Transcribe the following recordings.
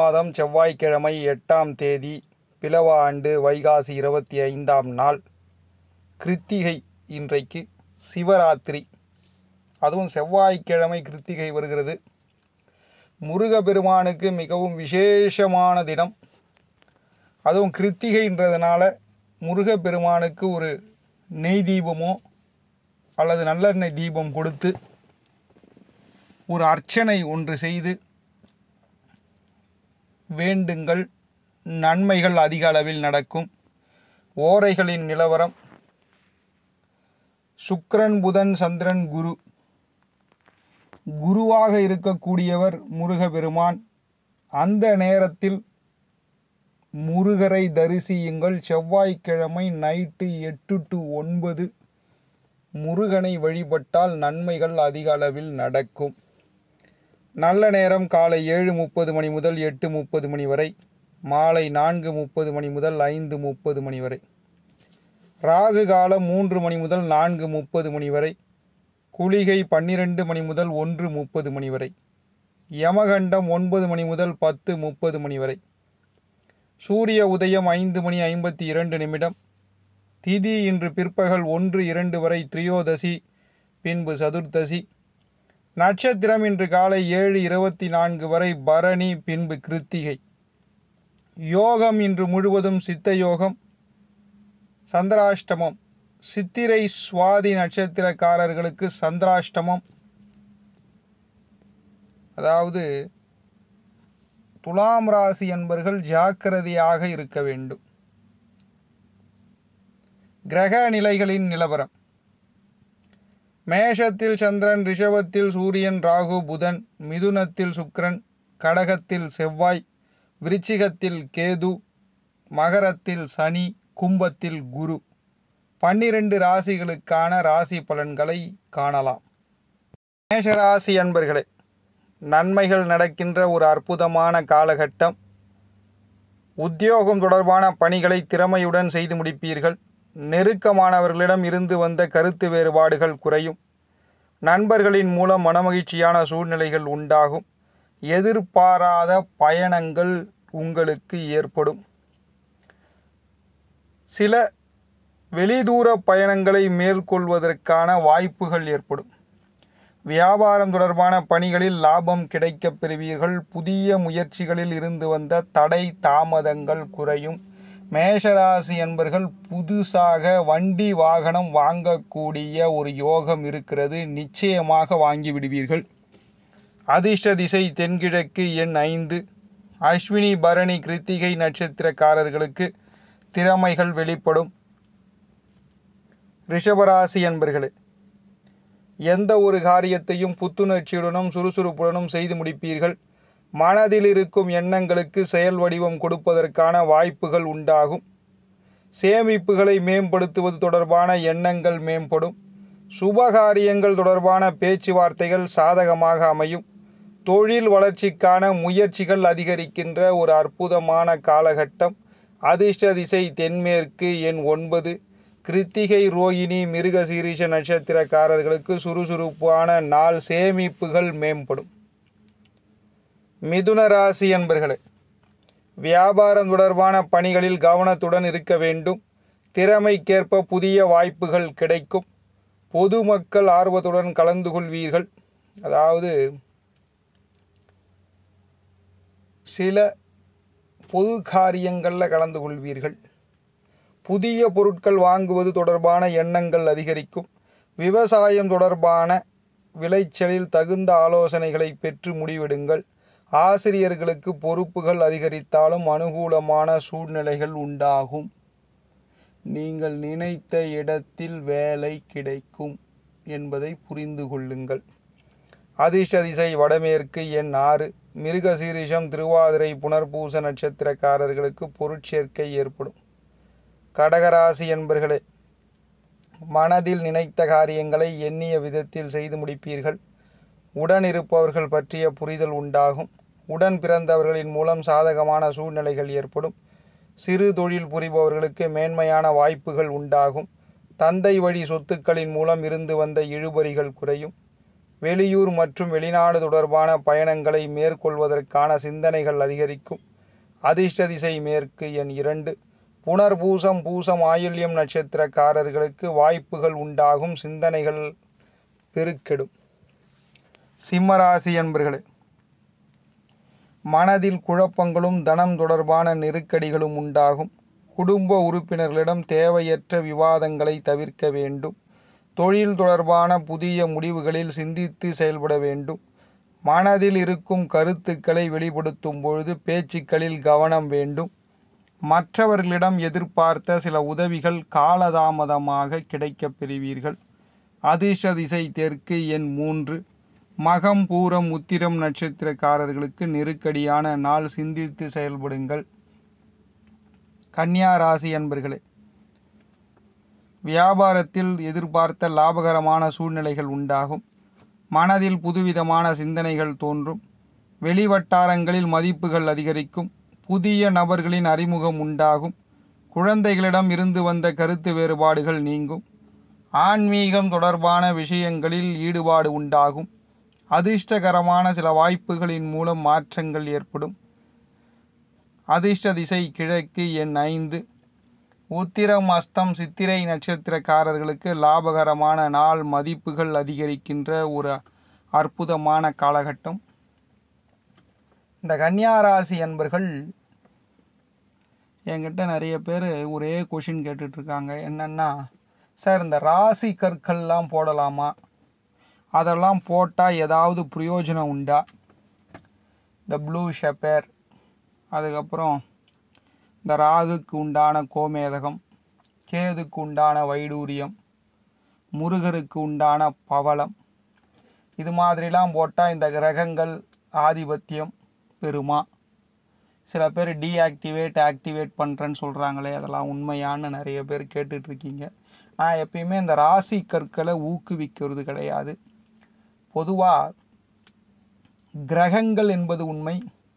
மாதம் செவ்வாய்க்கிழமை எட்டாம் தேதி பிலவ ஆண்டு வைகாசி இருபத்தி ஐந்தாம் நாள் கிருத்திகை இன்றைக்கு சிவராத்திரி அதுவும் செவ்வாய்க்கிழமை கிருத்திகை வருகிறது முருகப்பெருமானுக்கு மிகவும் விசேஷமான தினம் அதுவும் கிருத்திகைன்றதுனால முருகப்பெருமானுக்கு ஒரு நெய் தீபமோ அல்லது நல்லெண்ணெய் தீபம் கொடுத்து ஒரு அர்ச்சனை ஒன்று செய்து வேண்டுங்கள் நன்மைகள் அதிக அளவில் நடக்கும் ஓரைகளின் நிலவரம் சுக்கிரன் புதன் சந்திரன் குரு குருவாக இருக்கக்கூடியவர் முருகப்பெருமான் அந்த நேரத்தில் முருகரை தரிசியுங்கள் செவ்வாய்க்கிழமை நைட்டு எட்டு டு ஒன்பது முருகனை வழிபட்டால் நன்மைகள் அதிக அளவில் நடக்கும் நல்ல நேரம் காலை ஏழு முப்பது மணி முதல் எட்டு முப்பது மணி வரை மாலை நான்கு முப்பது மணி முதல் ஐந்து முப்பது மணி வரை ராகு காலம் மூன்று மணி முதல் நான்கு முப்பது மணி வரை குளிகை பன்னிரண்டு மணி முதல் ஒன்று முப்பது மணி வரை யமகண்டம் ஒன்பது மணி முதல் பத்து முப்பது மணி வரை சூரிய உதயம் ஐந்து மணி ஐம்பத்தி இரண்டு நிமிடம் திதி இன்று பிற்பகல் ஒன்று இரண்டு வரை திரியோதசி பின்பு சதுர்த்தசி நட்சத்திரம் இன்று காலை ஏழு இருபத்தி நான்கு வரை பரணி பின்பு கிருத்திகை யோகம் இன்று முழுவதும் சித்த யோகம் சந்திராஷ்டமம் சித்திரை சுவாதி நட்சத்திரக்காரர்களுக்கு சந்திராஷ்டமம் அதாவது துலாம் ராசி என்பர்கள் ஜாக்கிரதையாக இருக்க வேண்டும் கிரக நிலைகளின் நிலவரம் மேஷத்தில் சந்திரன் ரிஷபத்தில் சூரியன் ராகு புதன் மிதுனத்தில் சுக்கிரன் கடகத்தில் செவ்வாய் விருச்சிகத்தில் கேது மகரத்தில் சனி கும்பத்தில் குரு பன்னிரண்டு ராசிகளுக்கான ராசி பலன்களை காணலாம் மேஷராசி அன்பர்களே நன்மைகள் நடக்கின்ற ஒரு அற்புதமான காலகட்டம் உத்தியோகம் தொடர்பான பணிகளை திறமையுடன் செய்து முடிப்பீர்கள் நெருக்கமானவர்களிடம் இருந்து வந்த கருத்து வேறுபாடுகள் குறையும் நண்பர்களின் மூலம் மனமகிழ்ச்சியான சூழ்நிலைகள் உண்டாகும் எதிர்பாராத பயணங்கள் உங்களுக்கு ஏற்படும் சில வெளிதூர பயணங்களை மேற்கொள்வதற்கான வாய்ப்புகள் ஏற்படும் வியாபாரம் தொடர்பான பணிகளில் லாபம் கிடைக்கப் பெறுவீர்கள் புதிய முயற்சிகளில் இருந்து வந்த தடை தாமதங்கள் குறையும் மேஷராசி என்பர்கள் புதுசாக வண்டி வாகனம் வாங்கக்கூடிய ஒரு யோகம் இருக்கிறது நிச்சயமாக வாங்கி விடுவீர்கள் அதிர்ஷ்ட திசை தென்கிழக்கு எண் ஐந்து அஸ்வினி பரணி கிருத்திகை நட்சத்திரக்காரர்களுக்கு திறமைகள் வெளிப்படும் ரிஷபராசி என்பர்களே எந்த ஒரு காரியத்தையும் புத்துணர்ச்சியுடனும் சுறுசுறுப்புடனும் செய்து முடிப்பீர்கள் மனதில் இருக்கும் எண்ணங்களுக்கு செயல் வடிவம் கொடுப்பதற்கான வாய்ப்புகள் உண்டாகும் சேமிப்புகளை மேம்படுத்துவது தொடர்பான எண்ணங்கள் மேம்படும் சுபகாரியங்கள் தொடர்பான பேச்சுவார்த்தைகள் சாதகமாக அமையும் தொழில் வளர்ச்சிக்கான முயற்சிகள் அதிகரிக்கின்ற ஒரு அற்புதமான காலகட்டம் அதிர்ஷ்ட திசை தென்மேற்கு எண் ஒன்பது கிருத்திகை ரோகிணி மிருகசீரிஷ நட்சத்திரக்காரர்களுக்கு சுறுசுறுப்பான நாள் சேமிப்புகள் மேம்படும் மிதுன ராசி என்பர்களே வியாபாரம் தொடர்பான பணிகளில் கவனத்துடன் இருக்க வேண்டும் திறமைக்கேற்ப புதிய வாய்ப்புகள் கிடைக்கும் பொதுமக்கள் ஆர்வத்துடன் கலந்து கொள்வீர்கள் அதாவது சில பொது காரியங்களில் கலந்து கொள்வீர்கள் புதிய பொருட்கள் வாங்குவது தொடர்பான எண்ணங்கள் அதிகரிக்கும் விவசாயம் தொடர்பான விளைச்சலில் தகுந்த ஆலோசனைகளை பெற்று முடிவெடுங்கள் ஆசிரியர்களுக்கு பொறுப்புகள் அதிகரித்தாலும் அனுகூலமான சூழ்நிலைகள் உண்டாகும் நீங்கள் நினைத்த இடத்தில் வேலை கிடைக்கும் என்பதை புரிந்து கொள்ளுங்கள் அதிர்ஷ்ட திசை வடமேற்கு எண் ஆறு மிருகசீரிஷம் திருவாதிரை புனர்பூச நட்சத்திரக்காரர்களுக்கு பொருட்சேர்க்கை ஏற்படும் கடகராசி என்பர்களே மனதில் நினைத்த காரியங்களை எண்ணிய விதத்தில் செய்து முடிப்பீர்கள் உடன் இருப்பவர்கள் பற்றிய புரிதல் உண்டாகும் உடன் பிறந்தவர்களின் மூலம் சாதகமான சூழ்நிலைகள் ஏற்படும் சிறு தொழில் புரிபவர்களுக்கு மேன்மையான வாய்ப்புகள் உண்டாகும் தந்தை வழி சொத்துக்களின் மூலம் இருந்து வந்த இழுபறிகள் குறையும் வெளியூர் மற்றும் வெளிநாடு தொடர்பான பயணங்களை மேற்கொள்வதற்கான சிந்தனைகள் அதிகரிக்கும் அதிர்ஷ்ட திசை மேற்கு எண் இரண்டு புனர்பூசம் பூசம் ஆயுள்யம் நட்சத்திரக்காரர்களுக்கு வாய்ப்புகள் உண்டாகும் சிந்தனைகள் பெருக்கெடும் சிம்மராசி என்பர்களே மனதில் குழப்பங்களும் தனம் தொடர்பான நெருக்கடிகளும் உண்டாகும் குடும்ப உறுப்பினர்களிடம் தேவையற்ற விவாதங்களை தவிர்க்க வேண்டும் தொழில் தொடர்பான புதிய முடிவுகளில் சிந்தித்து செயல்பட வேண்டும் மனதில் இருக்கும் கருத்துக்களை வெளிப்படுத்தும் பொழுது பேச்சுக்களில் கவனம் வேண்டும் மற்றவர்களிடம் எதிர்பார்த்த சில உதவிகள் காலதாமதமாக கிடைக்கப் பெறுவீர்கள் அதிர்ஷ்ட திசை தெற்கு எண் மூன்று மகம் பூரம் உத்திரம் நட்சத்திரக்காரர்களுக்கு நெருக்கடியான நாள் சிந்தித்து செயல்படுங்கள் கன்னியா ராசி அன்பர்களே வியாபாரத்தில் எதிர்பார்த்த லாபகரமான சூழ்நிலைகள் உண்டாகும் மனதில் புதுவிதமான சிந்தனைகள் தோன்றும் வெளிவட்டாரங்களில் மதிப்புகள் அதிகரிக்கும் புதிய நபர்களின் அறிமுகம் உண்டாகும் குழந்தைகளிடம் இருந்து வந்த கருத்து வேறுபாடுகள் நீங்கும் ஆன்மீகம் தொடர்பான விஷயங்களில் ஈடுபாடு உண்டாகும் அதிர்ஷ்டகரமான சில வாய்ப்புகளின் மூலம் மாற்றங்கள் ஏற்படும் அதிர்ஷ்ட திசை கிழக்கு எண் ஐந்து உத்திரம் அஸ்தம் சித்திரை நட்சத்திரக்காரர்களுக்கு லாபகரமான நாள் மதிப்புகள் அதிகரிக்கின்ற ஒரு அற்புதமான காலகட்டம் இந்த கன்னியாராசி அன்பர்கள் என்கிட்ட நிறைய பேர் ஒரே கொஷின் கேட்டுட்ருக்காங்க என்னென்னா சார் இந்த ராசி கற்கள்லாம் போடலாமா அதெல்லாம் போட்டால் ஏதாவது பிரயோஜனம் உண்டா இந்த ப்ளூ ஷெப்பர் அதுக்கப்புறம் இந்த ராகுக்கு உண்டான கோமேதகம் கேதுக்கு உண்டான வைடூரியம் முருகருக்கு உண்டான பவளம் இது மாதிரிலாம் போட்டால் இந்த கிரகங்கள் ஆதிபத்தியம் பெறுமா சில பேர் டீஆக்டிவேட் ஆக்டிவேட் பண்ணுறேன்னு சொல்கிறாங்களே அதெல்லாம் உண்மையான்னு நிறைய பேர் கேட்டுட்ருக்கீங்க நான் எப்பயுமே இந்த ராசி கற்களை ஊக்குவிக்கிறது கிடையாது பொதுவாக கிரகங்கள் என்பது உண்மை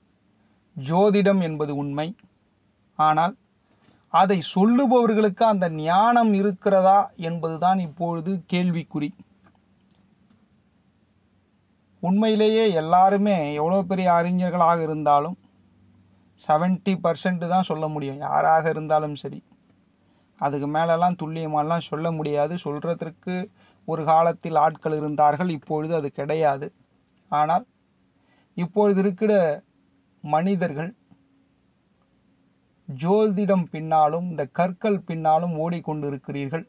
ஜோதிடம் என்பது உண்மை ஆனால் அதை சொல்லுபவர்களுக்கு அந்த ஞானம் இருக்கிறதா என்பதுதான் இப்பொழுது கேள்விக்குறி உண்மையிலேயே எல்லாருமே எவ்வளோ பெரிய அறிஞர்களாக இருந்தாலும் செவன்ட்டி பர்சன்ட் தான் சொல்ல முடியும் யாராக இருந்தாலும் சரி அதுக்கு மேலெல்லாம் துல்லியமாலாம் சொல்ல முடியாது சொல்கிறதுக்கு ஒரு காலத்தில் ஆட்கள் இருந்தார்கள் இப்பொழுது அது கிடையாது ஆனால் இப்பொழுது இருக்கிற மனிதர்கள் ஜோதிடம் பின்னாலும் இந்த கற்கள் பின்னாலும் ஓடிக்கொண்டிருக்கிறீர்கள்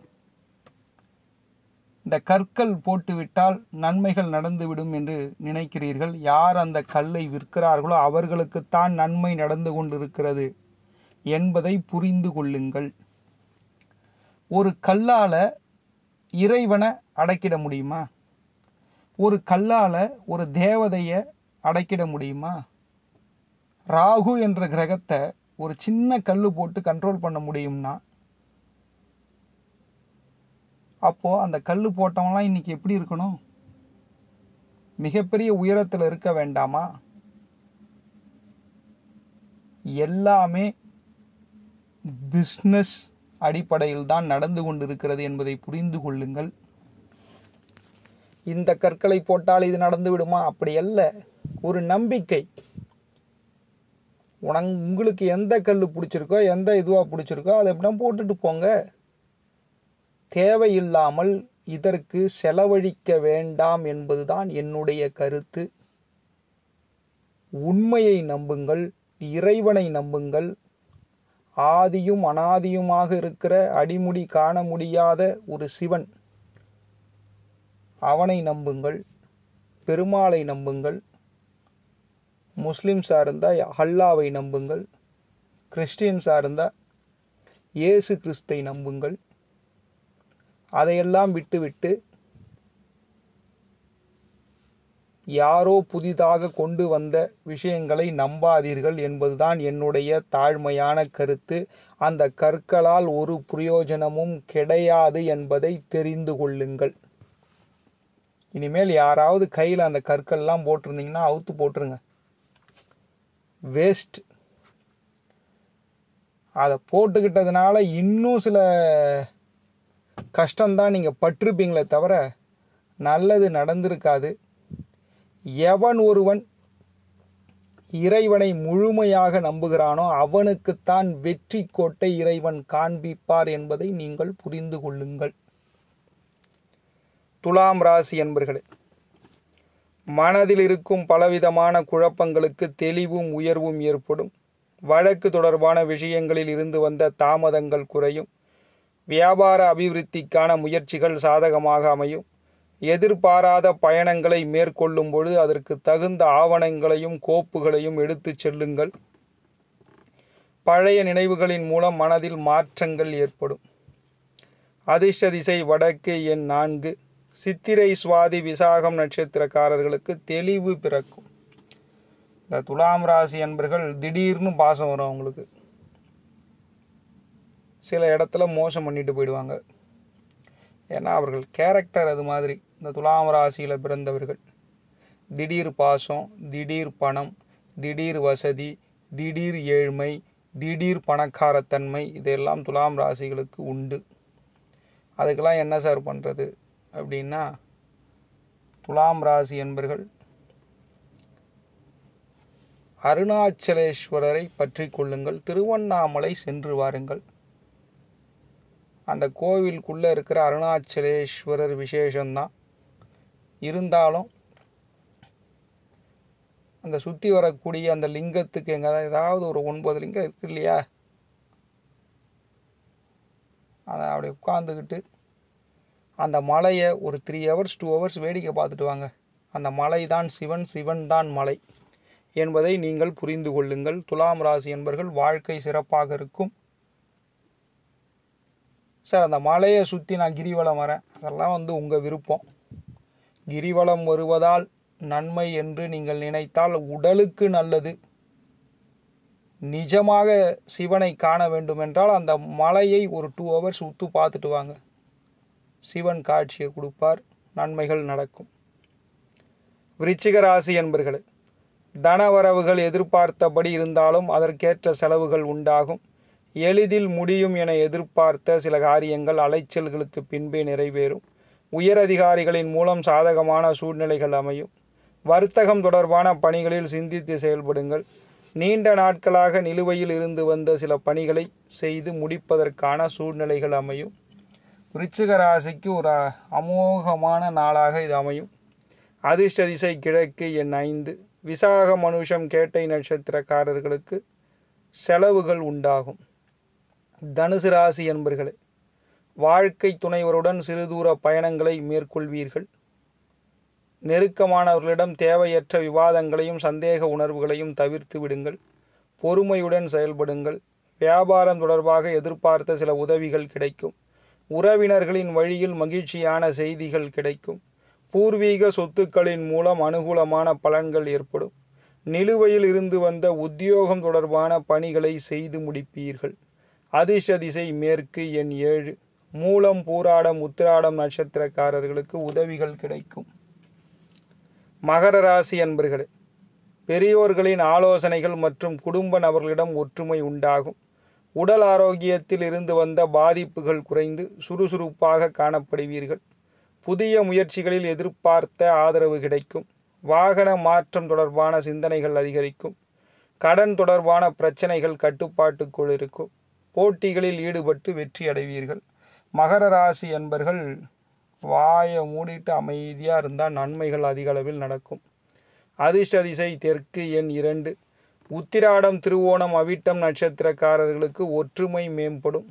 இந்த கற்கள் போட்டுவிட்டால் நன்மைகள் நடந்துவிடும் என்று நினைக்கிறீர்கள் யார் அந்த கல்லை விற்கிறார்களோ அவர்களுக்குத்தான் நன்மை நடந்து கொண்டிருக்கிறது என்பதை புரிந்து கொள்ளுங்கள் ஒரு கல்லால இறைவனை அடக்கிட முடியுமா ஒரு கல்லால ஒரு தேவதையை அடக்கிட முடியுமா ராகு என்ற கிரகத்தை ஒரு சின்ன கல் போட்டு கண்ட்ரோல் பண்ண முடியும்னா அப்போ அந்த கல் போட்டவங்களாம் இன்னைக்கு எப்படி இருக்கணும் மிகப்பெரிய உயரத்தில் இருக்க வேண்டாமா எல்லாமே பிஸ்னஸ் அடிப்படையில் தான் நடந்து கொண்டிருக்கிறது என்பதை புரிந்து கொள்ளுங்கள் இந்த கற்களை போட்டால் இது நடந்து விடுமா அப்படி அல்ல ஒரு நம்பிக்கை உனங் உங்களுக்கு எந்த கல் பிடிச்சிருக்கோ எந்த இதுவாக பிடிச்சிருக்கோ அதை எப்படின்னா போட்டுட்டு போங்க தேவையில்லாமல் இதற்கு செலவழிக்க வேண்டாம் என்பதுதான் என்னுடைய கருத்து உண்மையை நம்புங்கள் இறைவனை நம்புங்கள் ஆதியும் அனாதியுமாக இருக்கிற அடிமுடி காண முடியாத ஒரு சிவன் அவனை நம்புங்கள் பெருமாளை நம்புங்கள் முஸ்லிம்ஸாக இருந்தால் அல்லாவை நம்புங்கள் கிறிஸ்டியன்ஸாக இருந்தால் இயேசு கிறிஸ்தை நம்புங்கள் அதையெல்லாம் விட்டுவிட்டு யாரோ புதிதாக கொண்டு வந்த விஷயங்களை நம்பாதீர்கள் என்பதுதான் என்னுடைய தாழ்மையான கருத்து அந்த கற்களால் ஒரு பிரயோஜனமும் கிடையாது என்பதை தெரிந்து கொள்ளுங்கள் இனிமேல் யாராவது கையில் அந்த கற்கள்லாம் போட்டிருந்தீங்கன்னா அவுத்து போட்டுருங்க வேஸ்ட் அதை போட்டுக்கிட்டதுனால இன்னும் சில கஷ்டம்தான் நீங்கள் பட்டிருப்பீங்களே தவிர நல்லது நடந்திருக்காது எவன் ஒருவன் இறைவனை முழுமையாக நம்புகிறானோ அவனுக்குத்தான் வெற்றி கோட்டை இறைவன் காண்பிப்பார் என்பதை நீங்கள் புரிந்து கொள்ளுங்கள் துலாம் ராசி என்பர்களே மனதில் இருக்கும் பலவிதமான குழப்பங்களுக்கு தெளிவும் உயர்வும் ஏற்படும் வழக்கு தொடர்பான விஷயங்களில் இருந்து வந்த தாமதங்கள் குறையும் வியாபார அபிவிருத்திக்கான முயற்சிகள் சாதகமாக அமையும் எதிர்பாராத பயணங்களை மேற்கொள்ளும் பொழுது அதற்கு தகுந்த ஆவணங்களையும் கோப்புகளையும் எடுத்துச் செல்லுங்கள் பழைய நினைவுகளின் மூலம் மனதில் மாற்றங்கள் ஏற்படும் அதிர்ஷ்ட திசை வடக்கு எண் நான்கு சித்திரை சுவாதி விசாகம் நட்சத்திரக்காரர்களுக்கு தெளிவு பிறக்கும் இந்த துலாம் ராசி என்பர்கள் திடீர்னு பாசம் வரும் அவங்களுக்கு சில இடத்துல மோசம் பண்ணிட்டு போயிடுவாங்க ஏன்னா அவர்கள் கேரக்டர் அது மாதிரி இந்த துலாம் ராசியில் பிறந்தவர்கள் திடீர் பாசம் திடீர் பணம் திடீர் வசதி திடீர் ஏழ்மை திடீர் பணக்காரத்தன்மை இதெல்லாம் துலாம் ராசிகளுக்கு உண்டு அதுக்கெல்லாம் என்ன சார் பண்ணுறது அப்படின்னா துலாம் ராசி என்பர்கள் அருணாச்சலேஸ்வரரை பற்றி கொள்ளுங்கள் திருவண்ணாமலை சென்று வாருங்கள் அந்த கோவிலுக்குள்ளே இருக்கிற அருணாச்சலேஸ்வரர் விசேஷம்தான் இருந்தாலும் அந்த சுற்றி வரக்கூடிய அந்த லிங்கத்துக்கு எங்கே ஏதாவது ஒரு ஒன்பது லிங்கம் இருக்கு இல்லையா அதை அப்படி உட்காந்துக்கிட்டு அந்த மலையை ஒரு த்ரீ ஹவர்ஸ் டூ ஹவர்ஸ் வேடிக்கை பார்த்துட்டு வாங்க அந்த மலை தான் சிவன் சிவன் தான் மலை என்பதை நீங்கள் புரிந்து கொள்ளுங்கள் துலாம் ராசி என்பர்கள் வாழ்க்கை சிறப்பாக இருக்கும் சார் அந்த மலையை சுற்றி நான் கிரிவலம் வரேன் அதெல்லாம் வந்து உங்கள் விருப்பம் கிரிவலம் வருவதால் நன்மை என்று நீங்கள் நினைத்தால் உடலுக்கு நல்லது நிஜமாக சிவனை காண வேண்டுமென்றால் அந்த மலையை ஒரு டூ ஹவர்ஸ் உத்து பார்த்துட்டு வாங்க சிவன் காட்சியை கொடுப்பார் நன்மைகள் நடக்கும் விருச்சிக ராசி என்பர்களே தனவரவுகள் எதிர்பார்த்தபடி இருந்தாலும் அதற்கேற்ற செலவுகள் உண்டாகும் எளிதில் முடியும் என எதிர்பார்த்த சில காரியங்கள் அலைச்சல்களுக்கு பின்பே நிறைவேறும் உயரதிகாரிகளின் மூலம் சாதகமான சூழ்நிலைகள் அமையும் வர்த்தகம் தொடர்பான பணிகளில் சிந்தித்து செயல்படுங்கள் நீண்ட நாட்களாக நிலுவையில் இருந்து வந்த சில பணிகளை செய்து முடிப்பதற்கான சூழ்நிலைகள் அமையும் விருச்சிக ராசிக்கு ஒரு அமோகமான நாளாக இது அமையும் அதிர்ஷ்ட திசை கிழக்கு எண் ஐந்து விசாக மனுஷம் கேட்டை நட்சத்திரக்காரர்களுக்கு செலவுகள் உண்டாகும் தனுசு ராசி என்பர்களே வாழ்க்கை துணைவருடன் சிறுதூர பயணங்களை மேற்கொள்வீர்கள் நெருக்கமானவர்களிடம் தேவையற்ற விவாதங்களையும் சந்தேக உணர்வுகளையும் தவிர்த்து விடுங்கள் பொறுமையுடன் செயல்படுங்கள் வியாபாரம் தொடர்பாக எதிர்பார்த்த சில உதவிகள் கிடைக்கும் உறவினர்களின் வழியில் மகிழ்ச்சியான செய்திகள் கிடைக்கும் பூர்வீக சொத்துக்களின் மூலம் அனுகூலமான பலன்கள் ஏற்படும் நிலுவையில் இருந்து வந்த உத்தியோகம் தொடர்பான பணிகளை செய்து முடிப்பீர்கள் அதிர்ஷ்ட திசை மேற்கு எண் ஏழு மூலம் பூராடம் உத்திராடம் நட்சத்திரக்காரர்களுக்கு உதவிகள் கிடைக்கும் மகர ராசி அன்பர்களே பெரியோர்களின் ஆலோசனைகள் மற்றும் குடும்ப நபர்களிடம் ஒற்றுமை உண்டாகும் உடல் ஆரோக்கியத்தில் இருந்து வந்த பாதிப்புகள் குறைந்து சுறுசுறுப்பாக காணப்படுவீர்கள் புதிய முயற்சிகளில் எதிர்பார்த்த ஆதரவு கிடைக்கும் வாகன மாற்றம் தொடர்பான சிந்தனைகள் அதிகரிக்கும் கடன் தொடர்பான பிரச்சனைகள் கட்டுப்பாட்டுக்குள் இருக்கும் போட்டிகளில் ஈடுபட்டு வெற்றி அடைவீர்கள் மகர ராசி என்பர்கள் வாயை மூடிட்டு அமைதியாக இருந்தால் நன்மைகள் அதிக அளவில் நடக்கும் அதிர்ஷ்ட திசை தெற்கு எண் இரண்டு உத்திராடம் திருவோணம் அவிட்டம் நட்சத்திரக்காரர்களுக்கு ஒற்றுமை மேம்படும்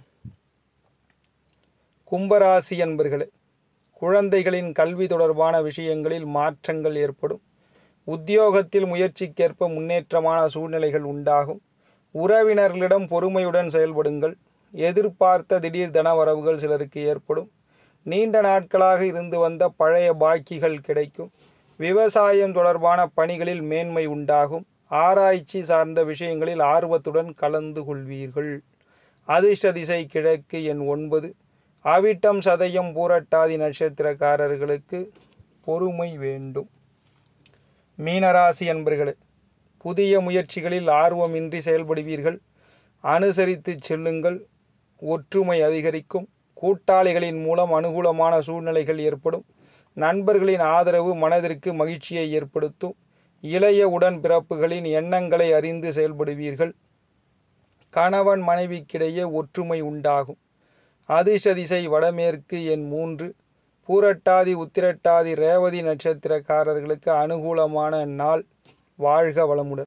கும்பராசி என்பர்களே குழந்தைகளின் கல்வி தொடர்பான விஷயங்களில் மாற்றங்கள் ஏற்படும் உத்தியோகத்தில் முயற்சிக்கேற்ப முன்னேற்றமான சூழ்நிலைகள் உண்டாகும் உறவினர்களிடம் பொறுமையுடன் செயல்படுங்கள் எதிர்பார்த்த திடீர் தனவரவுகள் சிலருக்கு ஏற்படும் நீண்ட நாட்களாக இருந்து வந்த பழைய பாக்கிகள் கிடைக்கும் விவசாயம் தொடர்பான பணிகளில் மேன்மை உண்டாகும் ஆராய்ச்சி சார்ந்த விஷயங்களில் ஆர்வத்துடன் கலந்து கொள்வீர்கள் அதிர்ஷ்ட திசை கிழக்கு எண் ஒன்பது அவிட்டம் சதயம் பூரட்டாதி நட்சத்திரக்காரர்களுக்கு பொறுமை வேண்டும் மீனராசி என்பர்களே புதிய முயற்சிகளில் ஆர்வமின்றி செயல்படுவீர்கள் அனுசரித்து செல்லுங்கள் ஒற்றுமை அதிகரிக்கும் கூட்டாளிகளின் மூலம் அனுகூலமான சூழ்நிலைகள் ஏற்படும் நண்பர்களின் ஆதரவு மனதிற்கு மகிழ்ச்சியை ஏற்படுத்தும் இளைய உடன் பிறப்புகளின் எண்ணங்களை அறிந்து செயல்படுவீர்கள் கணவன் மனைவிக்கிடையே ஒற்றுமை உண்டாகும் அதிர்ஷ்ட திசை வடமேற்கு எண் மூன்று பூரட்டாதி உத்திரட்டாதி ரேவதி நட்சத்திரக்காரர்களுக்கு அனுகூலமான நாள் வாழ்க வளமுடன்